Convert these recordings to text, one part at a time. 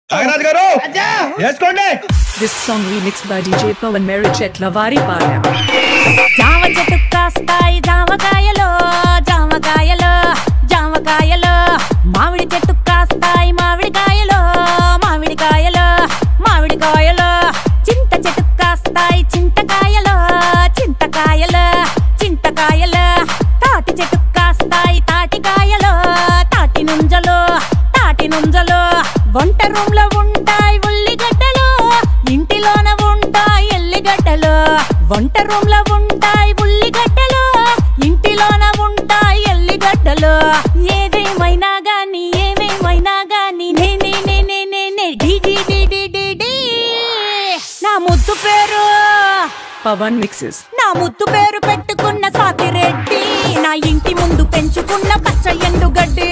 నాగరాజు గారు వేసుకోండి This song remixed by DJ Pawan Merichet Lavari Pala. జామ చెట్టు కాస్తాయి జామకాయలు జామకాయలు జామకాయలు మామిడి చెట్టు కాస్తాయి మామిడికాయలు మామిడికాయలు మామిడికాయలు చింత చెట్టు కాస్తాయి చింతకాయలు చింతకాయలు చింతకాయలు తాటి చెట్టు కాస్తాయి తాటికాయలు తాటి నుంజలు తాటి నుంజలు వంట రూమ్ లో ఉంటాయి ఉల్లిగడ్డలు ఇంటిలోన ఉంటాయి ఎల్లిగడ్డలు వంట రూమ్ లో ఉంటాయి ఉల్లిగడ్డలు ఇంటిలోన ఉంటాయి ఎల్లిగడ్డలు ఏదేమైనా గాని ఏమేమైనా గాని నేనే నేనే నేనే D D D D D D. నా ముద్దు పేరు Pawan mixes. నా ముద్దు పేరు పెట్టుకున్న స్వాతిరెడ్డి నా ఇంటి ముందు పెంచుకున్న పచ్చ ఎండుగడ్డి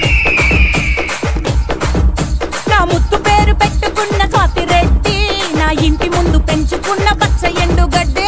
నా ముద్దు పేరు పెట్టుకున్న స్వాతిరెడ్డి నా ఇంటి ముందు పెంచుకున్న పచ్చ ఎండుగడ్డి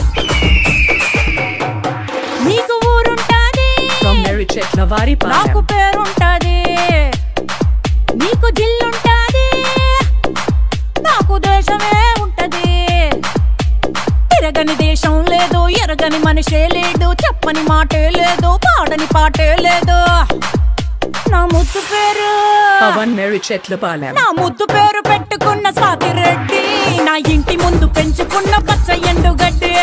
నీకు ఊరుంటాది From Merichet Lavari నాకు Pala. పేరుంటది నీకు జిల్లుంటాది నాకు దేశమే ఉంటది తిరగని దేశం లేదు ఎరగని మనిషే లేడు చెప్పని మాటే లేదు పాడని పాటే లేదు నా ముద్దు పేరు Pawan Merichet Lapala. నా ముద్దు పేరు పెట్టుకున్న స్వాతి రెడ్డి నా ఇంటి ముందు పెంచుకున్న పచ్చ ఎండుగడ్డి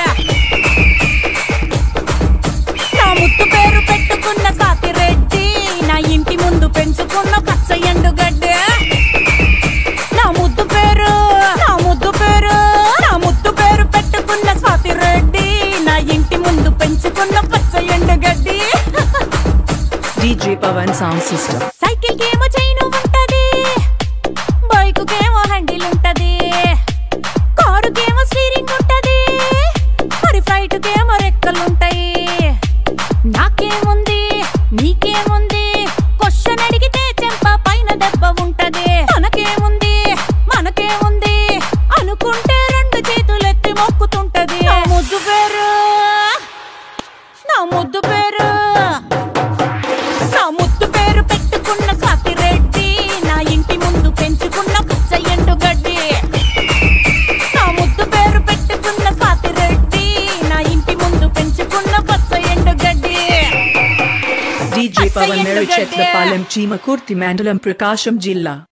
నా ముద్దు పేరు పెట్టుకున్న స్వాతి రెడ్డి నా ఇంటి ముందు పెంచుకున్న పచ్చ ఎండుగడ్డి నా ముద్దు పేరు నా ముద్దు పేరు నా ముద్దు పేరు పెట్టుకున్న స్వాతి రెడ్డి నా ఇంటి ముందు పెంచుకున్న పచ్చ ఎండుగడ్డి DJ Pawan Sound System. Cycle కేమో చైను ఉంటది బైక్ కేమో హ్యాండిల్ ఉంటది కారు కేమో స్టీరింగ్ ఉంటది మరి ఫ్లైట్ కేమో రెక్కలు ఉంటాయి నాకేముంది నీకేముంది క్వశ్చన్ అడిగితే చెంప పైన దెబ్బ ఉంటది మనకేముంది మనకేముంది అనుకుంటే రెండు చేతులెత్తి మొక్కుతుంటది నా ముద్దు పేరు నా ముద్దు పేరు నా ముద్దు పేరు పెట్టుకున్న స్వాతి రెడ్డి నా ఇంటి ముందు పెంచుకున్న పచ్చ ఎండుగడ్డి నా ముద్దు పేరు పెట్టుకున్న స్వాతి రెడ్డి నా ఇంటి ముందు పెంచుకున్న పచ్చ ఎండుగడ్డి DJ Pawan Merichet Lapalem Chimakurti Mandalam Prakasham Jilla.